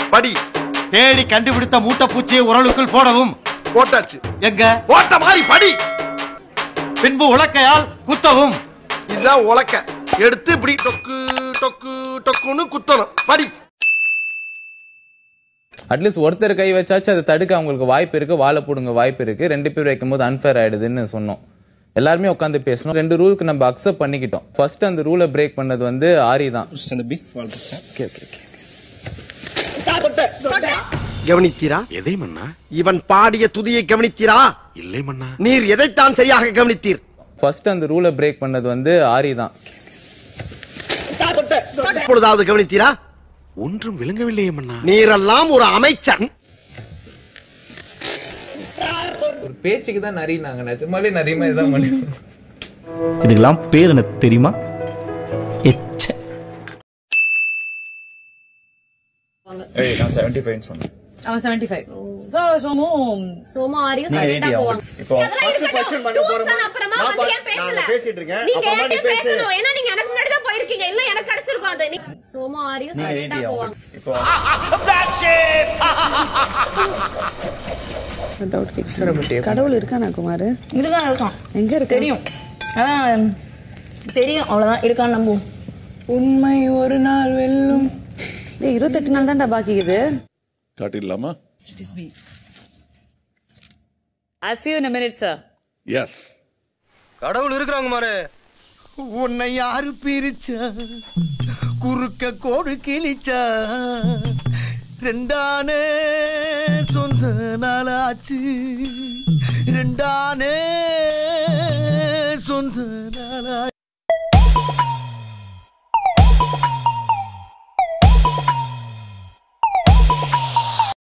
படி தேடி கண்டுபிடித்த மூட்டைப்பூச்சியை உரலுக்குள் போடவும் போட்டாச்சு எங்க ஓட்ட மாதிரி படி பின்பு உலக்கையால் குத்தவும் இதுதான் உலக்க எடுத்து இப்படி டொக்கு டொக்கு டொக்குன்னு குத்தணும் படி அட்லீஸ்ட் ஒருத்தர் கை வச்சாச்சும் அதை தடுக்க அவங்களுக்கு வாய்ப்பு இருக்கு வாழை போடுங்க வாய்ப்பு இருக்கு ரெண்டு பேர் வைக்கும்போது அன்ஃபேர் ஆயிடுதுன்னு சொன்னோம் எல்லாருமே உட்காந்து பேசணும் ரெண்டு ரூலுக்கு நம்ம அக்செப்ட் பண்ணிக்கிட்டோம் ஃபர்ஸ்ட் அந்த ரூலை பிரேக் பண்ணது வந்து ஆரி தான் கவனித்தீரா எதை மன்னா இவன் பாடிய துதியை கவனித்தீரா இல்லை மன்னா நீர் எதைத்தான் சரியாக கவனித்தீர் ஃபர்ஸ்ட் அந்த ரூலை பிரேக் பண்ணது வந்து ஆரி தான் இப்பொழுதாவது கவனித்தீரா ஒன்றும் விளங்கவில்லையே மன்னா நீரெல்லாம் ஒரு அமைச்சர் ஒரு பேச்சுக்கு தான் நரினாங்க நிஜமாலே நரிமா இதான் பண்ணி இதுக்கெல்லாம் பேர் எனக்கு தெரியுமா எச்ச நான் செவன்டி ஃபைவ் சொன்னேன் அவன் செவன்டி ஃபைவ் ஸோ சோமும் சோமா ஆரியும் நீங்க சைலண்டா 80 போவாங்க இப்போ அதெல்லாம் இருக்கட்டும். Dudes and அப்புறமா வந்து ஏன் பேசல? பேசிட்டு இருக்கேன் நீங்க அப்புறமா நீ என்கிட்ட பேசு பேசணும். ஏன்னா நீங்க எனக்கு முன்னாடி தான் போயிருக்கீங்க. இல்ல எனக்கு கிடைச்சிருக்கும் அது. நீ- சோமா ஆரியும் நீங்க சைலண்டா 80 போவாங்க. இப்போ டவுட் கேட்க கடவுள் இருக்கானா குமார் இருக்கான் இருக்கான் எங்க இருக்கு தெரியும் அதான் தெரியும் அவ்வளவுதான் இருக்கான்னு நம்புவோம் உண்மை ஒரு நாள் வெல்லும் டேய் இருபத்தெட்டு நாள் தான்டா பாக்கி இது காட்டிடலாமா I'll see you in a minute, sir. Yes கடவுள் இருக்கிறாங்க மாரு உன்னை யாரு பிரிச்சா குறுக்க கோடு கிழிச்சா ரெண்டானே சொந்த நாளாச்சு ரெண்டானே சொந்த நாளாச்சு